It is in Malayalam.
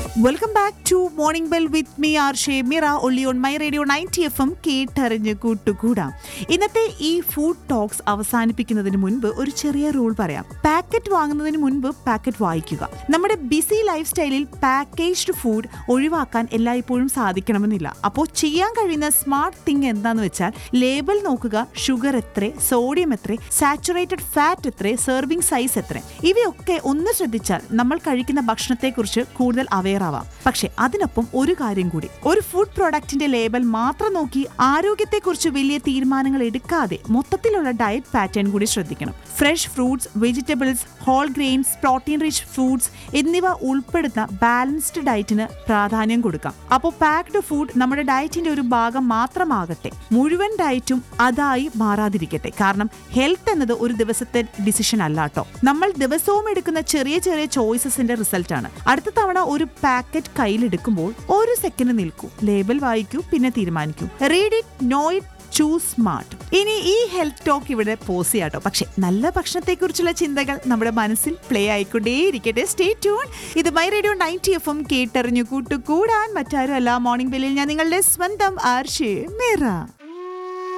welcome back to morning bell with me R Shemira ഒള്ളി on my radio ninety F M കേട്ടറിഞ്ഞ് കൂട്ടുകൂടാം ഇന്നത്തെ ഈ ഫുഡ് ടോക്സ് അവസാനിപ്പിക്കുന്നതിന് മുൻപ് ഒരു ചെറിയ റൂൾ പറയാം പാക്കറ്റ് വാങ്ങുന്നതിന് മുൻപ് പാക്കറ്റ് വായിക്കുക നമ്മുടെ ബിസി ലൈഫ് സ്റ്റൈലിൽ പാക്കേജ്ഡ് ഫുഡ് ഒഴിവാക്കാൻ എല്ലായ്പ്പോഴും സാധിക്കണമെന്നില്ല അപ്പോൾ ചെയ്യാൻ കഴിയുന്ന സ്മാർട്ട് തിങ് എന്താന്ന് വെച്ചാൽ ലേബൽ നോക്കുക ഷുഗർ എത്ര സോഡിയം എത്ര സാച്ചുറേറ്റഡ് ഫാറ്റ് എത്ര സെർവിംഗ് സൈസ് എത്ര ഇവയൊക്കെ ഒന്ന് ശ്രദ്ധിച്ചാൽ നമ്മൾ കഴിക്കുന്ന ഭക്ഷണത്തെക്കുറിച്ച് കൂടുതൽ അവെയർ ആവാം പക്ഷെ അതിനൊപ്പം ഒരു കാര്യം കൂടി ഒരു ഫുഡ് പ്രോഡക്റ്റിന്റെ ലേബൽ മാത്രം നോക്കി ആരോഗ്യത്തെക്കുറിച്ച് വലിയ തീരുമാനങ്ങൾ എടുക്കാതെ മൊത്തത്തിലുള്ള ഡയറ്റ് പാറ്റേൺ കൂടി ശ്രദ്ധിക്കണം fresh fruits vegetables whole grains protein rich fruits എന്നിവ ഉൾപ്പെടുന്ന ബാലൻസ്ഡ് ഡയറ്റിന് പ്രാധാന്യം കൊടുക്കാം അപ്പോൾ പാക്ഡ് ഫുഡ് നമ്മുടെ ഡയറ്റിന്റെ ഒരു ഭാഗം മാത്രമാകട്ടെ മുഴുവൻ ഡയറ്റും അതായി മാറാതിരിക്കട്ടെ കാരണം ഹെൽത്ത് എന്നത് ഒരു ദിവസത്തെ ഡിസിഷൻ അല്ല കേട്ടോ നമ്മൾ ദിവസവും എടുക്കുന്ന ചെറിയ ചെറിയ ചോയ്സസിന്റെ റിസൾട്ട് ആണ് അടുത്ത തവണ ഒരു പാക്കറ്റ് കയ്യിലെടുക്കുമ്പോൾ ഒരു സെക്കൻഡ് നിൽക്കൂ ലേബൽ വായിക്കൂ പിന്നെ തീരുമാനിക്കൂ read it know it choose smart ഇനി ഈ ഹെൽത്ത് ടോക്ക് ഇവിടെ പോസ് ചെയ്യാട്ടോ പക്ഷെ നല്ല ഭക്ഷണത്തെക്കുറിച്ചുള്ള ചിന്തകൾ നമ്മുടെ മനസ്സിൽ പ്ലേ ആയിക്കൊണ്ടേയിരിക്കട്ടെ സ്റ്റേ ട്യൂൺ ഇത് my radio ninety F M കേട്ടറിഞ്ഞു കൂട്ടുകൂടാൻ മറ്റാരും അല്ല മോർണിംഗ് ബെല്ലിൽ ഞാൻ നിങ്ങളുടെ സ്വന്തം ആർഷേ മേറ